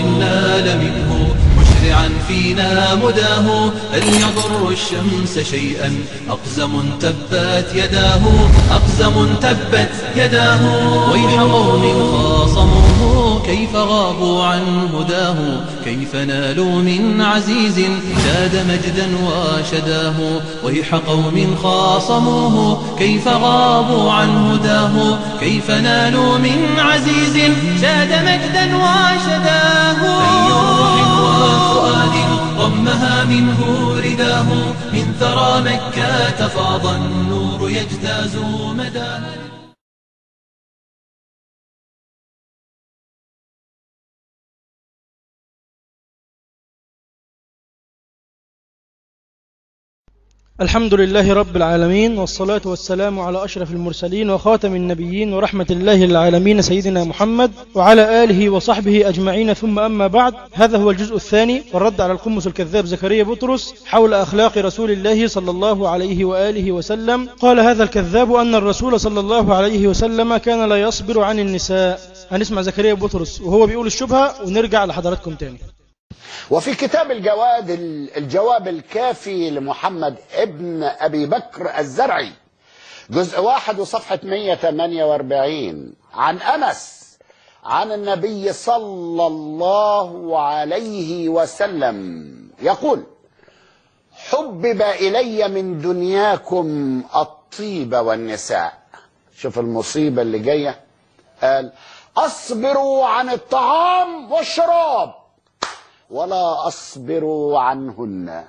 نال منه مشرعا فينا مداه هل يضر الشمس شيئا أقزم تبت يداه أقزم تبت يداه ويح قوم خاصموه كيف غابوا عن هداه كيف نالوا من عزيز زاد مجدا وشداه ويح قوم خاصموه كيف غابوا عن هداه كيف نالوا من عزيز زاد مجدا وشداه أي روح وفؤاد ضمها منه رداه من ثرى مكة فاض النور يجتاز مداه الحمد لله رب العالمين والصلاة والسلام على أشرف المرسلين وخاتم النبيين ورحمة الله للعالمين سيدنا محمد وعلى آله وصحبه أجمعين ثم أما بعد هذا هو الجزء الثاني والرد على القمص الكذاب زكريا بطرس حول أخلاق رسول الله صلى الله عليه وآله وسلم قال هذا الكذاب أن الرسول صلى الله عليه وسلم كان لا يصبر عن النساء هنسمع زكريا بطرس وهو بيقول الشبهة ونرجع لحضراتكم تاني وفي كتاب الجواد الجواب الكافي لمحمد ابن أبي بكر الزرعي جزء واحد وصفحة 148 عن أنس عن النبي صلى الله عليه وسلم يقول حبب إلي من دنياكم الطيب والنساء شوف المصيبة اللي جاية قال أصبروا عن الطعام والشراب ولا أصبر عنهن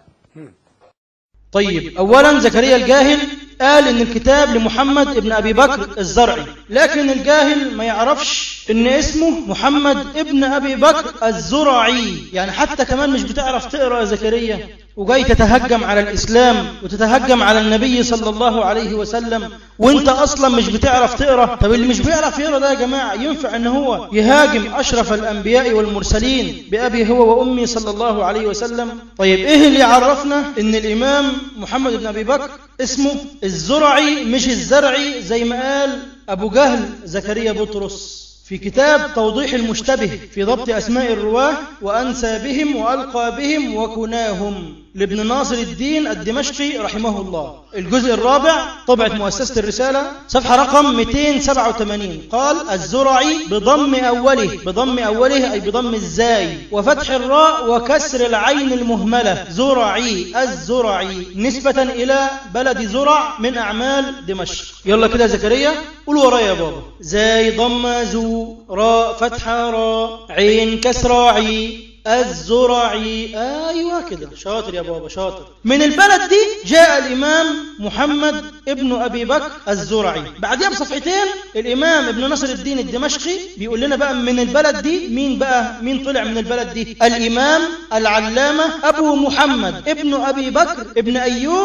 طيب أولا زكريا الجاهل قال إن الكتاب لمحمد ابن أبي بكر الزرعي لكن الجاهل ما يعرفش إن اسمه محمد ابن أبي بكر الزرعي يعني حتى كمان مش بتعرف تقرأ يا زكريا وجاي تتهجم على الإسلام وتتهجم على النبي صلى الله عليه وسلم وانت أصلا مش بتعرف تقرأ طب اللي مش بيعرف يقرأ ده يا جماعة ينفع ان هو يهاجم أشرف الأنبياء والمرسلين بأبي هو وأمي صلى الله عليه وسلم طيب إيه اللي عرفنا ان الإمام محمد بن أبي بكر اسمه الزرعي مش الزرعي زي ما قال أبو جهل زكريا بطرس في كتاب توضيح المشتبه في ضبط أسماء الرواه وأنسابهم وألقابهم وكناهم لابن ناصر الدين الدمشقي رحمه الله الجزء الرابع طبعة مؤسسة الرسالة صفحة رقم 287 قال الزرعي بضم أوله بضم أوله أي بضم الزاي وفتح الراء وكسر العين المهملة زرعي الزرعي نسبة إلى بلد زرع من أعمال دمشق يلا كده زكريا قول ورايا يا بابا زاي ضم زو راء فتحة راء عين كسر عي الزرعي ايوه كده شاطر يا بابا شاطر من البلد دي جاء الامام محمد ابن ابي بكر الزرعي بعدها بصفحتين الامام ابن نصر الدين الدمشقي بيقول لنا بقى من البلد دي مين بقى مين طلع من البلد دي الامام العلامه ابو محمد ابن ابي بكر ابن ايوب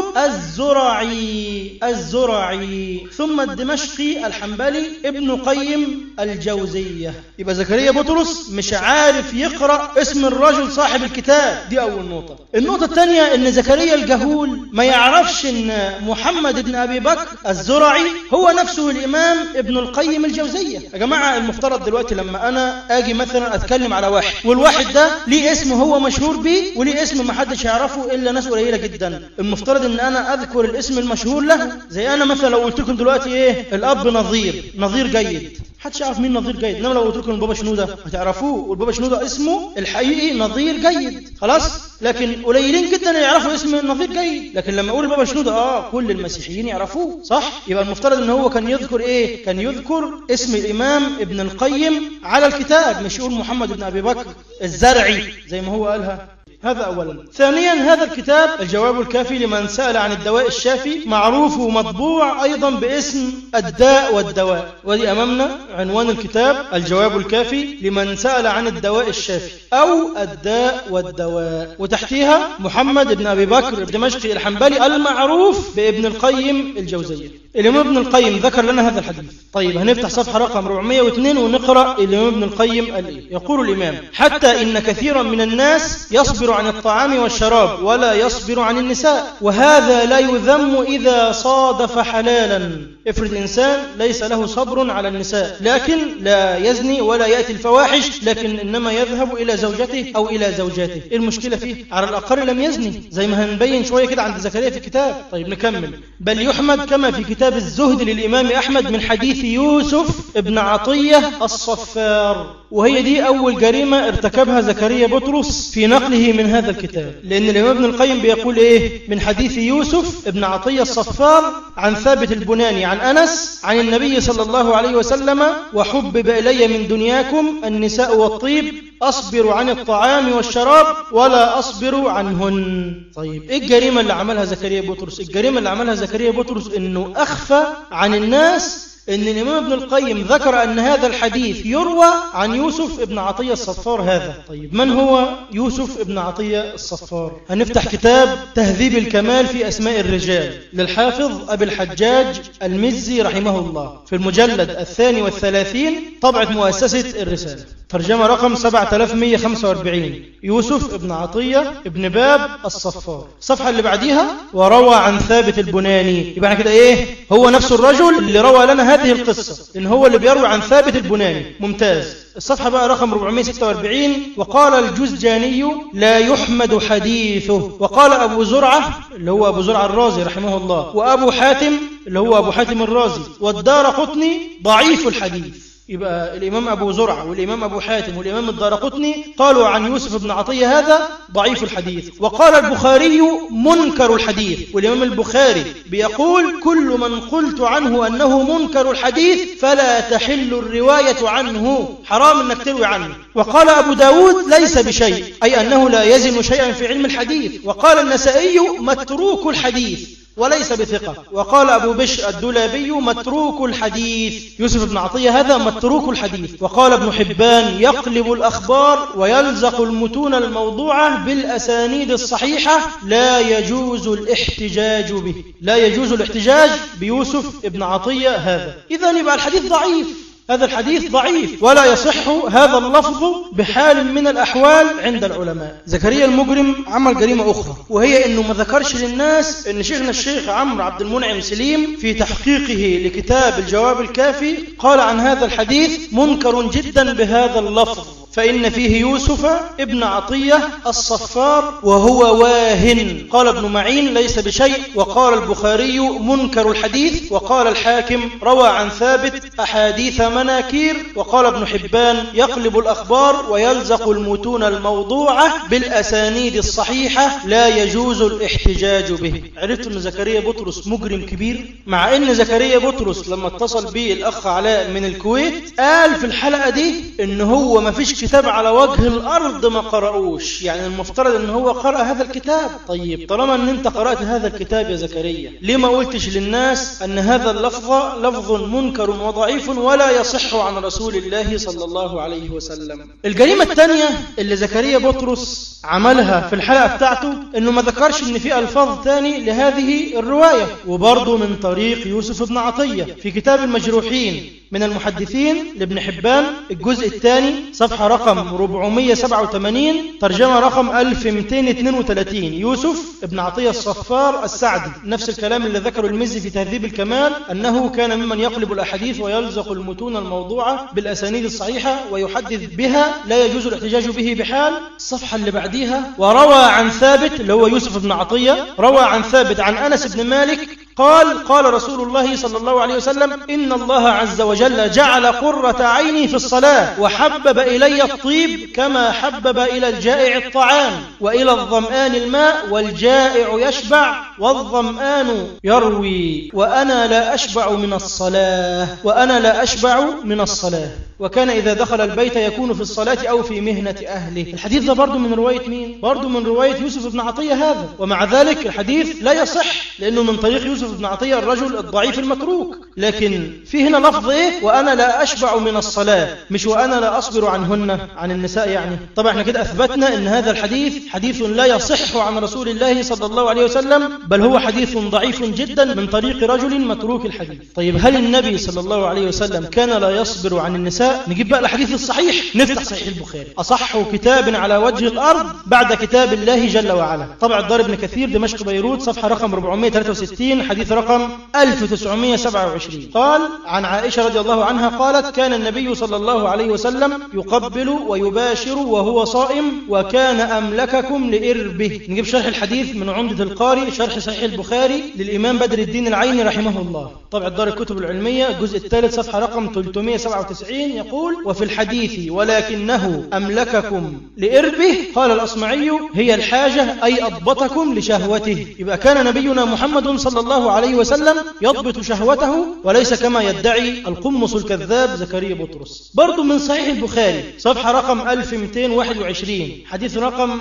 الزرعي الزرعي ثم الدمشقي الحنبلي ابن قيم الجوزيه يبقى زكريا بطرس مش عارف يقرا اسم الرجل صاحب الكتاب دي أول نقطة النقطة الثانية أن زكريا الجهول ما يعرفش أن محمد بن أبي بكر الزرعي هو نفسه الإمام ابن القيم الجوزية يا جماعة المفترض دلوقتي لما أنا أجي مثلا أتكلم على واحد والواحد ده ليه اسم هو مشهور بيه وليه اسم ما حدش يعرفه إلا ناس قليلة جدا المفترض أن أنا أذكر الاسم المشهور له زي أنا مثلا لو قلت لكم دلوقتي إيه الأب نظير نظير جيد محدش يعرف مين نظير جيد انما لو قلت لكم البابا شنوده هتعرفوه والبابا شنوده اسمه الحقيقي نظير جيد خلاص لكن قليلين جدا اللي يعرفوا اسم النظير جيد لكن لما اقول البابا شنوده اه كل المسيحيين يعرفوه صح يبقى المفترض ان هو كان يذكر ايه كان يذكر اسم الامام ابن القيم على الكتاب مش يقول محمد بن ابي بكر الزرعي زي ما هو قالها هذا أولا ثانيا هذا الكتاب الجواب الكافي لمن سأل عن الدواء الشافي معروف ومطبوع أيضا باسم الداء والدواء ودي أمامنا عنوان الكتاب الجواب الكافي لمن سأل عن الدواء الشافي أو الداء والدواء وتحتيها محمد بن أبي بكر الدمشقي الحنبلي المعروف بابن القيم الجوزية الإمام ابن القيم ذكر لنا هذا الحديث طيب هنفتح صفحة رقم 402 ونقرأ الإمام ابن القيم قال إيه يقول الإمام حتى إن كثيرا من الناس يصبر يصبر عن الطعام والشراب ولا يصبر عن النساء وهذا لا يذم إذا صادف حلالا افرض إنسان ليس له صبر على النساء لكن لا يزني ولا يأتي الفواحش لكن إنما يذهب إلى زوجته أو إلى زوجاته إيه المشكلة فيه على الأقل لم يزني زي ما هنبين شوية كده عند زكريا في الكتاب طيب نكمل بل يحمد كما في كتاب الزهد للإمام أحمد من حديث يوسف ابن عطية الصفار وهي دي أول جريمة ارتكبها زكريا بطرس في نقله من هذا الكتاب لأن الإمام ابن القيم بيقول إيه من حديث يوسف ابن عطية الصفار عن ثابت البناني عن أنس عن النبي صلى الله عليه وسلم وحبب إلي من دنياكم النساء والطيب أصبر عن الطعام والشراب ولا أصبر عنهن طيب إيه الجريمة اللي عملها زكريا بطرس الجريمة اللي عملها زكريا بطرس إنه أخفى عن الناس ان الامام ابن القيم ذكر ان هذا الحديث يروى عن يوسف ابن عطيه الصفار هذا طيب من هو يوسف ابن عطيه الصفار هنفتح كتاب تهذيب الكمال في اسماء الرجال للحافظ ابي الحجاج المزي رحمه الله في المجلد الثاني والثلاثين طبعه مؤسسه الرساله ترجمه رقم 7145 يوسف ابن عطيه ابن باب الصفار الصفحه اللي بعديها وروى عن ثابت البناني يبقى احنا كده ايه هو نفس الرجل اللي روى لنا هذه القصة إن هو اللي بيروي عن ثابت البناني ممتاز الصفحة بقى رقم 446 وقال الجزجاني لا يحمد حديثه وقال أبو زرعة اللي هو أبو زرعة الرازي رحمه الله وأبو حاتم اللي هو أبو حاتم الرازي والدار قطني ضعيف الحديث يبقى الإمام أبو زرعة والإمام أبو حاتم والإمام الدارقطني قالوا عن يوسف بن عطية هذا ضعيف الحديث وقال البخاري منكر الحديث والإمام البخاري بيقول كل من قلت عنه أنه منكر الحديث فلا تحل الرواية عنه حرام أنك تروي عنه وقال أبو داود ليس بشيء أي أنه لا يزن شيئا في علم الحديث وقال النسائي متروك الحديث وليس بثقة وقال أبو بشر الدولابي متروك الحديث يوسف بن عطية هذا متروك الحديث وقال ابن حبان يقلب الأخبار ويلزق المتون الموضوعة بالأسانيد الصحيحة لا يجوز الاحتجاج به لا يجوز الاحتجاج بيوسف ابن عطية هذا إذا يبقى الحديث ضعيف هذا الحديث ضعيف ولا يصح هذا اللفظ بحال من الأحوال عند العلماء زكريا المجرم عمل جريمة أخرى وهي أنه ما ذكرش للناس أن شيخنا الشيخ عمرو عبد المنعم سليم في تحقيقه لكتاب الجواب الكافي قال عن هذا الحديث منكر جدا بهذا اللفظ فإن فيه يوسف ابن عطية الصفار وهو واهن قال ابن معين ليس بشيء وقال البخاري منكر الحديث وقال الحاكم روى عن ثابت أحاديث مناكير وقال ابن حبان يقلب الأخبار ويلزق المتون الموضوعة بالأسانيد الصحيحة لا يجوز الاحتجاج به عرفت أن زكريا بطرس مجرم كبير مع أن زكريا بطرس لما اتصل به الأخ علاء من الكويت قال في الحلقة دي أن هو ما فيش كتاب على وجه الأرض ما قرأوش يعني المفترض أن هو قرأ هذا الكتاب طيب طالما أن أنت قرأت هذا الكتاب يا زكريا ليه ما قلتش للناس أن هذا اللفظ لفظ منكر وضعيف ولا يصح عن رسول الله صلى الله عليه وسلم الجريمة الثانية اللي زكريا بطرس عملها في الحلقة بتاعته أنه ما ذكرش أن في ألفاظ ثاني لهذه الرواية وبرضه من طريق يوسف بن عطية في كتاب المجروحين من المحدثين لابن حبان الجزء الثاني صفحة رقم 487 ترجمة رقم 1232 يوسف ابن عطية الصفار السعدي نفس الكلام اللي ذكره المزي في تهذيب الكمال أنه كان ممن يقلب الأحاديث ويلزق المتون الموضوعة بالأسانيد الصحيحة ويحدث بها لا يجوز الاحتجاج به بحال الصفحة اللي بعديها وروى عن ثابت اللي هو يوسف بن عطية روى عن ثابت عن أنس بن مالك قال قال رسول الله صلى الله عليه وسلم إن الله عز وجل جعل قرة عيني في الصلاة وحبب إلي الطيب كما حبب إلى الجائع الطعام وإلى الظمآن الماء والجائع يشبع والظمآن يروي وأنا لا أشبع من الصلاة وأنا لا أشبع من الصلاة وكان إذا دخل البيت يكون في الصلاة أو في مهنة أهله الحديث ده برضو من رواية مين؟ برضو من رواية يوسف بن عطية هذا ومع ذلك الحديث لا يصح لأنه من طريق يوسف بن عطية الرجل الضعيف المتروك لكن في هنا لفظ إيه؟ وأنا لا أشبع من الصلاة مش وأنا لا أصبر عنهن عن النساء يعني طبعا احنا كده أثبتنا أن هذا الحديث حديث لا يصح عن رسول الله صلى الله عليه وسلم بل هو حديث ضعيف جدا من طريق رجل متروك الحديث طيب هل النبي صلى الله عليه وسلم كان لا يصبر عن النساء النساء نجيب بقى الحديث الصحيح نفتح صحيح البخاري أصح كتاب على وجه الأرض بعد كتاب الله جل وعلا طبع الدار ابن كثير دمشق بيروت صفحة رقم 463 حديث رقم 1927 قال عن عائشة رضي الله عنها قالت كان النبي صلى الله عليه وسلم يقبل ويباشر وهو صائم وكان أملككم لإربه نجيب شرح الحديث من عمدة القاري شرح صحيح البخاري للإمام بدر الدين العيني رحمه الله طبع الدار الكتب العلمية الجزء الثالث صفحة رقم 397 يقول وفي الحديث ولكنه أملككم لإربه قال الأصمعي هي الحاجة أي أضبطكم لشهوته يبقى كان نبينا محمد صلى الله عليه وسلم يضبط شهوته وليس كما يدعي القمص الكذاب زكريا بطرس برضو من صحيح البخاري صفحة رقم 1221 حديث رقم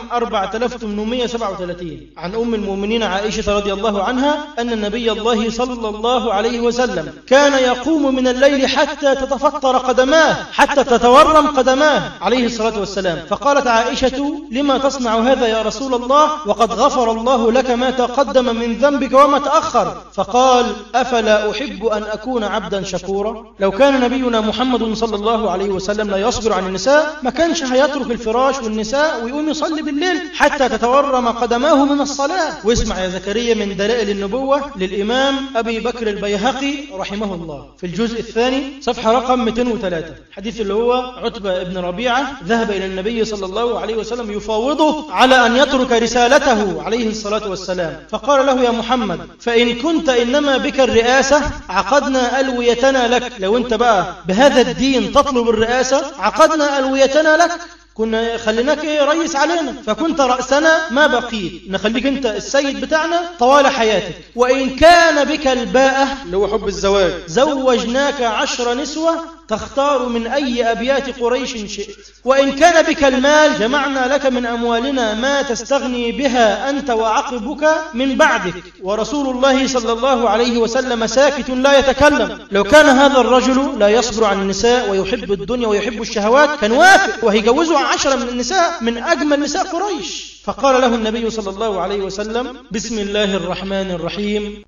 4837 عن أم المؤمنين عائشة رضي الله عنها أن النبي الله صلى الله عليه وسلم كان يقوم من الليل حتى تتفطر قدماه حتى تتورم قدماه عليه الصلاة والسلام فقالت عائشة لما تصنع هذا يا رسول الله وقد غفر الله لك ما تقدم من ذنبك وما تأخر فقال أفلا أحب أن أكون عبدا شكورا لو كان نبينا محمد صلى الله عليه وسلم لا يصبر عن النساء ما كانش هيترك الفراش والنساء ويقوم يصلي بالليل حتى تتورم قدماه من الصلاة واسمع يا زكريا من دلائل النبوة للإمام أبي بكر البيهقي رحمه الله في الجزء الثاني صفحة رقم 203 حديث اللي هو عتبة بن ربيعة ذهب إلى النبي صلى الله عليه وسلم يفاوضه على أن يترك رسالته عليه الصلاة والسلام فقال له يا محمد فإن كنت إنما بك الرئاسة عقدنا ألويتنا لك لو أنت بقى بهذا الدين تطلب الرئاسة عقدنا ألويتنا لك كنا خليناك ايه رئيس علينا فكنت رأسنا ما بقيت نخليك انت السيد بتاعنا طوال حياتك وإن كان بك الباءة اللي هو حب الزواج زوجناك عشر نسوة تختار من أي أبيات قريش شئت وإن كان بك المال جمعنا لك من أموالنا ما تستغني بها أنت وعقبك من بعدك ورسول الله صلى الله عليه وسلم ساكت لا يتكلم لو كان هذا الرجل لا يصبر عن النساء ويحب الدنيا ويحب الشهوات كان وافق وهيجوزه عشرة من النساء من أجمل نساء قريش فقال له النبي صلى الله عليه وسلم بسم الله الرحمن الرحيم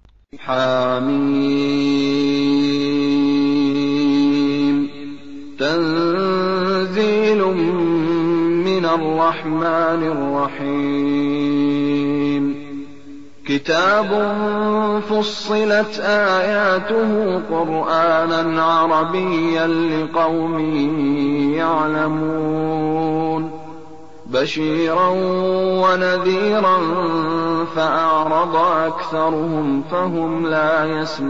حميم تنزيل من الرحمن الرحيم كتاب فصلت آياته قرآنا عربيا لقوم يعلمون بشيرا ونذيرا فأعرض أكثرهم فهم لا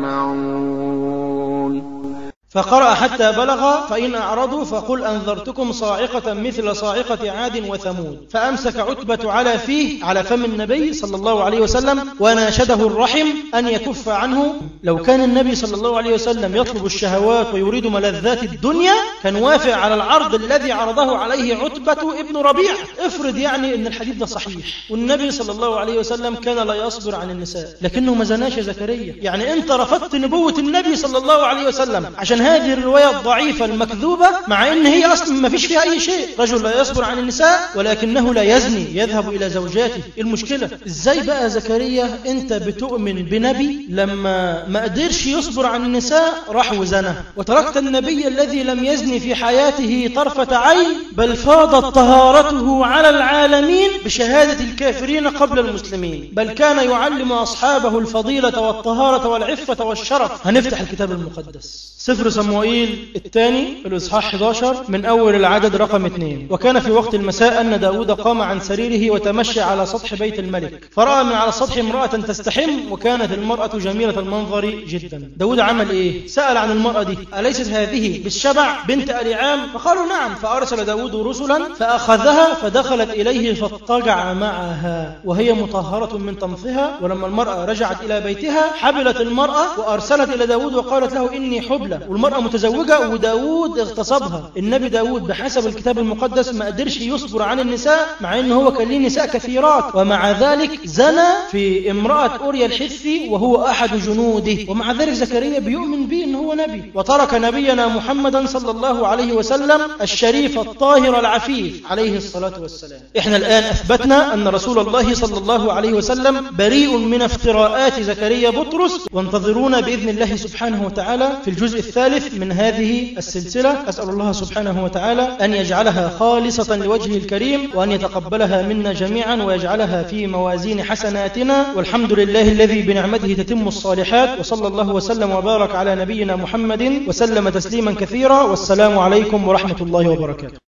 يسمعون فقرأ حتى بلغ فإن أعرضوا فقل أنذرتكم صاعقة مثل صاعقة عاد وثمود فأمسك عتبة على فيه على فم النبي صلى الله عليه وسلم وناشده الرحم أن يكف عنه لو كان النبي صلى الله عليه وسلم يطلب الشهوات ويريد ملذات الدنيا كان وافق على العرض الذي عرضه عليه عتبة ابن ربيع افرض يعني أن الحديث ده صحيح والنبي صلى الله عليه وسلم كان لا يصبر عن النساء لكنه ما زناش يا زكريا يعني أنت رفضت نبوة النبي صلى الله عليه وسلم عشان هذه الرواية الضعيفة المكذوبة مع أن هي أصلا ما فيش فيها أي شيء رجل لا يصبر عن النساء ولكنه لا يزني يذهب إلى زوجاته إيه المشكلة إزاي بقى زكريا أنت بتؤمن بنبي لما ما قدرش يصبر عن النساء راح وزنى وتركت النبي الذي لم يزني في حياته طرفة عين بل فاضت طهارته على العالمين بشهادة الكافرين قبل المسلمين بل كان يعلم أصحابه الفضيلة والطهارة والعفة والشرف هنفتح الكتاب المقدس سفر صموئيل الثاني الإصحاح 11 من أول العدد رقم 2 وكان في وقت المساء أن داود قام عن سريره وتمشى على سطح بيت الملك فرأى من على السطح امرأة تستحم وكانت المرأة جميلة المنظر جدا داود عمل إيه؟ سأل عن المرأة دي أليست هذه بالشبع بنت أليعام فقالوا نعم فأرسل داود رسلا فأخذها فدخلت إليه فاضطجع معها وهي مطهرة من طمثها ولما المرأة رجعت إلى بيتها حبلت المرأة وأرسلت إلى داود وقالت له إني حبلى والمرأة متزوجة وداود اغتصبها النبي داود بحسب الكتاب المقدس ما قدرش يصبر عن النساء مع أنه هو كان ليه نساء كثيرات ومع ذلك زنى في امرأة أوريا الحثي وهو أحد جنوده ومع ذلك زكريا بيؤمن به أنه هو نبي وترك نبينا محمدا صلى الله عليه وسلم الشريف الطاهر العفيف عليه الصلاة والسلام احنا الآن أثبتنا أن رسول الله صلى الله عليه وسلم بريء من افتراءات زكريا بطرس وانتظرونا بإذن الله سبحانه وتعالى في الجزء الثالث الثالث من هذه السلسلة أسأل الله سبحانه وتعالى أن يجعلها خالصة لوجهه الكريم وأن يتقبلها منا جميعا ويجعلها في موازين حسناتنا والحمد لله الذي بنعمته تتم الصالحات وصلى الله وسلم وبارك على نبينا محمد وسلم تسليما كثيرا والسلام عليكم ورحمة الله وبركاته